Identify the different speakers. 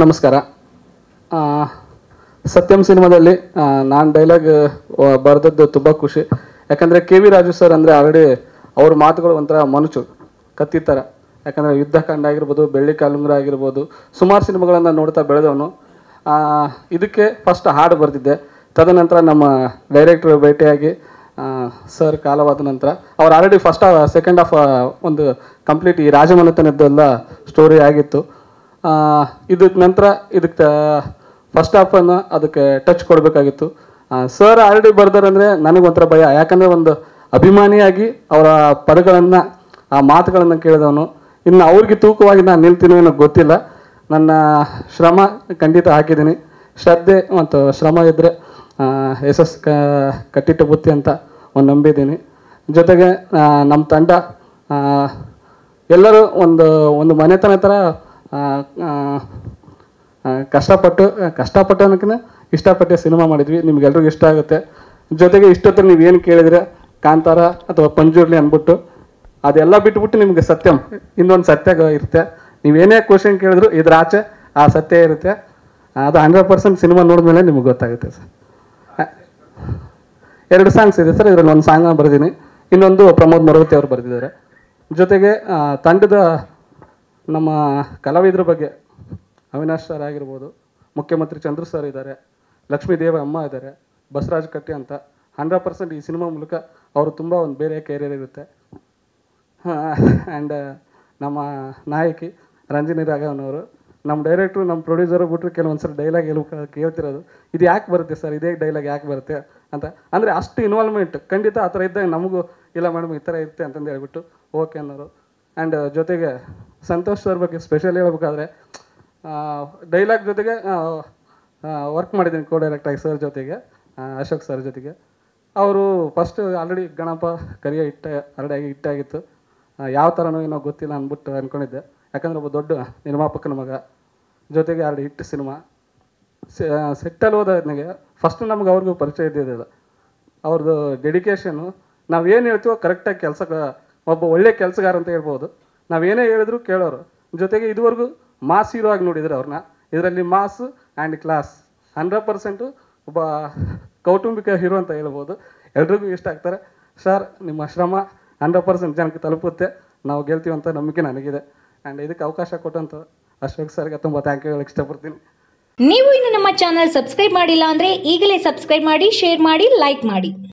Speaker 1: ನಮಸ್ಕಾರ ಆ, ಸತ್ಯಂ ಸಿನಿಮಾದಲ್ಲಿ ನಾನು ಡೈಲಾಗ್ ಬರೆದದ್ದು ತುಂಬ ಖುಷಿ ಯಾಕಂದರೆ ಕೆ ವಿ ರಾಜು ಸರ್ ಅಂದರೆ ಆಲ್ರೆಡಿ ಅವ್ರ ಮಾತುಗಳು ಒಂಥರ ಮನುಚು ಕತ್ತಿ ಥರ ಯಾಕಂದರೆ ಯುದ್ಧಕಾಂಡ ಆಗಿರ್ಬೋದು ಬೆಳ್ಳಿ ಕಾಲುಂಗ್ರ ಆಗಿರ್ಬೋದು ಸುಮಾರು ಸಿನಿಮಾಗಳನ್ನು ನೋಡ್ತಾ ಬೆಳೆದವನು ಆ, ಇದಕ್ಕೆ ಫಸ್ಟ್ ಹಾಡು ಬರೆದಿದ್ದೆ ತದನಂತರ ನಮ್ಮ ಡೈರೆಕ್ಟ್ರ್ ಭೇಟಿಯಾಗಿ ಸರ್ ಕಾಲವಾದ ನಂತರ ಅವ್ರು ಆಲ್ರೆಡಿ ಫಸ್ಟ್ ಸೆಕೆಂಡ್ ಹಾಫ್ ಒಂದು ಕಂಪ್ಲೀಟ್ ಈ ರಾಜಮನೆತನದ್ದೆಲ್ಲ ಸ್ಟೋರಿ ಆಗಿತ್ತು ಆ, ಇದಕ್ಕೆ ನಂತರ ಇದಕ್ಕೆ ಫಸ್ಟ್ ಹಾಫನ್ನು ಅದಕ್ಕೆ ಟಚ್ ಕೊಡಬೇಕಾಗಿತ್ತು ಸರ್ ಆಲ್ರೆಡಿ ಬರ್ದಾರಂದ್ರೆ ನನಗೊಂಥರ ಭಯ ಯಾಕಂದರೆ ಒಂದು ಅಭಿಮಾನಿಯಾಗಿ ಅವರ ಪದಗಳನ್ನು ಆ ಮಾತುಗಳನ್ನು ಕೇಳಿದವನು ಇನ್ನು ಅವ್ರಿಗೆ ತೂಕವಾಗಿ ನಾನು ನಿಲ್ತೀನಿ ಅನ್ನೋ ಗೊತ್ತಿಲ್ಲ ನನ್ನ ಶ್ರಮ ಖಂಡಿತ ಹಾಕಿದ್ದೀನಿ ಶ್ರದ್ಧೆ ಮತ್ತು ಶ್ರಮ ಇದ್ದರೆ ಯಶಸ್ ಕ ಕಟ್ಟಿಟ್ಟು ಬುತ್ತಿ ಅಂತ ಒಂದು ನಂಬಿದ್ದೀನಿ ಜೊತೆಗೆ ಆ, ನಮ್ಮ ತಂಡ ಆ, ಎಲ್ಲರೂ ಒಂದು ಒಂದು ಮನೆತನ ಥರ ಆ, ಆ, ಆ, ಕಷ್ಟಪಟ್ಟು ಆ, ಕಷ್ಟಪಟ್ಟು ಅನ್ನೋಕ್ಕಿಂತ ಇಷ್ಟಪಟ್ಟು ಸಿನಿಮಾ ಮಾಡಿದ್ವಿ ನಿಮ್ಗೆಲ್ರಿಗೂ ಇಷ್ಟ ಆಗುತ್ತೆ ಜೊತೆಗೆ ಇಷ್ಟೊತ್ತು ನೀವು ಏನು ಕೇಳಿದ್ರೆ ಕಾಂತಾರ ಅಥವಾ ಪಂಜುರ್ಲಿ ಅಂದ್ಬಿಟ್ಟು ಅದೆಲ್ಲ ಬಿಟ್ಬಿಟ್ಟು ನಿಮಗೆ ಸತ್ಯಂ ಇನ್ನೊಂದು ಸತ್ಯ ಗ- ಇರುತ್ತೆ ನೀವೇನೇ ಕ್ವಶನ್ ಕೇಳಿದ್ರು ಇದ್ರ ಆಚೆ ಆ ಸತ್ಯ ಇರುತ್ತೆ ಅದು ಹಂಡ್ರೆಡ್ ಪರ್ಸೆಂಟ್ ಸಿನಿಮಾ ನೋಡಿದ್ಮೇಲೆ ನಿಮ್ಗೆ ಗೊತ್ತಾಗುತ್ತೆ ಸರ್ ಎರಡು ಸಾಂಗ್ಸ್ ಇದೆ ಸರ್ ಇದರಲ್ಲಿ ಒಂದು ಸಾಂಗ್ನ ಬರೆದೀನಿ ಇನ್ನೊಂದು ಪ್ರಮೋದ್ ಮರವತಿ ಅವರು ಬರೆದಿದ್ದಾರೆ ಜೊತೆಗೆ ಆ, ತಂಡದ ನಮ್ಮ ಕಲಾವಿದ್ರ ಬಗ್ಗೆ ಅವಿನಾಶ್ ಸರ್ ಆಗಿರ್ಬೋದು ಮುಖ್ಯಮಂತ್ರಿ ಚಂದ್ರು ಸರ್ ಇದ್ದಾರೆ ಲಕ್ಷ್ಮೀ ದೇವ ಅಮ್ಮ ಇದ್ದಾರೆ ಬಸವರಾಜ್ ಕಟ್ಟಿ ಅಂತ ಹಂಡ್ರೆಡ್ ಪರ್ಸೆಂಟ್ ಈ ಸಿನಿಮಾ ಮೂಲಕ ಅವರು ತುಂಬ ಒಂದು ಬೇರೆ ಕೆರಿಯರ್ ಇರುತ್ತೆ ಆ್ಯಂಡ್ ನಮ್ಮ ನಾಯಕಿ ರಂಜನಿ ರಾಘವನವರು ನಮ್ಮ ಡೈರೆಕ್ಟ್ರು ನಮ್ಮ ಪ್ರೊಡ್ಯೂಸರು ಬಿಟ್ಟರೆ ಕೆಲವೊಂದ್ಸಲ ಡೈಲಾಗ್ ಎಲ್ಲಿ ಕೇಳ್ತಿರೋದು ಇದು ಯಾಕೆ ಬರುತ್ತೆ ಸರ್ ಇದೇ ಡೈಲಾಗ್ ಯಾಕೆ ಬರುತ್ತೆ ಅಂತ ಅಂದರೆ ಅಷ್ಟು ಇನ್ವಾಲ್ವ್ಮೆಂಟ್ ಖಂಡಿತ ಆ ಥರ ಇದ್ದಾಗ ನಮಗೂ ಇಲ್ಲ ಮೇಡಮ್ ಈ ಥರ ಇರುತ್ತೆ ಅಂತಂದು ಹೇಳ್ಬಿಟ್ಟು ಓಕೆ ಅನ್ನೋರು ಆ್ಯಂಡ್ ಜೊತೆಗೆ ಸಂತೋಷ್ ಸರ್ ಬಗ್ಗೆ ಸ್ಪೆಷಲ್ ಹೇಳ್ಬೇಕಾದ್ರೆ ಡೈಲಾಗ್ ಜೊತೆಗೆ ವರ್ಕ್ ಮಾಡಿದ್ದೀನಿ ಕೋ ಡೈರೆಕ್ಟಾಗಿ ಸರ್ ಜೊತೆಗೆ ಆ, ಅಶೋಕ್ ಸರ್ ಜೊತೆಗೆ ಅವರು ಫಸ್ಟ್ ಆಲ್ರೆಡಿ ಗಣಪ ಕರಿಯ ಇಟ್ಟ ಆಲ್ರೆಡಿ ಇಟ್ಟಾಗಿತ್ತು ಯಾವ ಥರನೋ ಏನೋ ಗೊತ್ತಿಲ್ಲ ಅಂದ್ಬಿಟ್ಟು ಅಂದ್ಕೊಂಡಿದ್ದೆ ಯಾಕಂದ್ರೆ ಒಬ್ಬ ದೊಡ್ಡ ನಿರ್ಮಾಪಕನ ಮಗ ಜೊತೆಗೆ ಆಲ್ರೆಡಿ ಹಿಟ್ ಸಿನಿಮಾ ಸೆಟ್ಟಲ್ಲಿ ಹೋದ ನನಗೆ ಫಸ್ಟ್ ನಮ್ಗೆ ಅವ್ರಿಗೂ ಪರಿಚಯ ಇದ್ದಿದ್ದಿಲ್ಲ ಅವ್ರದ್ದು ಡೆಡಿಕೇಶನು ನಾವೇನು ಹೇಳ್ತೀವೋ ಕರೆಕ್ಟಾಗಿ ಕೆಲಸ ಒಬ್ಬ ಒಳ್ಳೆ ಕೆಲಸಗಾರ ಅಂತ ಹೇಳ್ಬೋದು ನಾವೇನೇ ಹೇಳಿದ್ರು ಕೇಳೋರು ಜೊತೆಗೆ ಇದುವರೆಗೂ ಮಾಸ್ ಹೀರೋ ಆಗಿ ನೋಡಿದ್ರು ಅವ್ರನ್ನ ಇದರಲ್ಲಿ mass and class hundred percent ಒಬ್ಬ ಕೌಟುಂಬಿಕ ಹೀರೋ ಅಂತ ಹೇಳ್ಬೋದು ಎಲ್ರಿಗೂ ಇಷ್ಟ ಆಗ್ತಾರೆ ಸರ್ ನಿಮ್ಮ ಶ್ರಮ ಹಂಡ್ರೆಡ್ ಪರ್ಸೆಂಟ್ ಜನಕ್ಕೆ ತಲುಪುತ್ತೆ ನಾವು ಗೆಲ್ತೀವಿ ಅಂತ ನಂಬಿಕೆ ನನಗಿದೆ ಆ್ಯಂಡ್ ಇದಕ್ಕೆ ಅವಕಾಶ ಕೊಟ್ಟಂತ ಅಶೋಕ್ ಸರ್ಗೆ ತುಂಬ ಥ್ಯಾಂಕ್ ಯು ಹೇಳಕ್ಕೆ ಇಷ್ಟಪಡ್ತೀನಿ
Speaker 2: ನೀವು ಇನ್ನು ನಮ್ಮ ಚಾನಲ್ ಸಬ್ಸ್ಕ್ರೈಬ್ ಮಾಡಿಲ್ಲ ಅಂದ್ರೆ ಈಗಲೇ ಸಬ್ಸ್ಕ್ರೈಬ್ ಮಾಡಿ ಶೇರ್ ಮಾಡಿ ಲೈಕ್ ಮಾಡಿ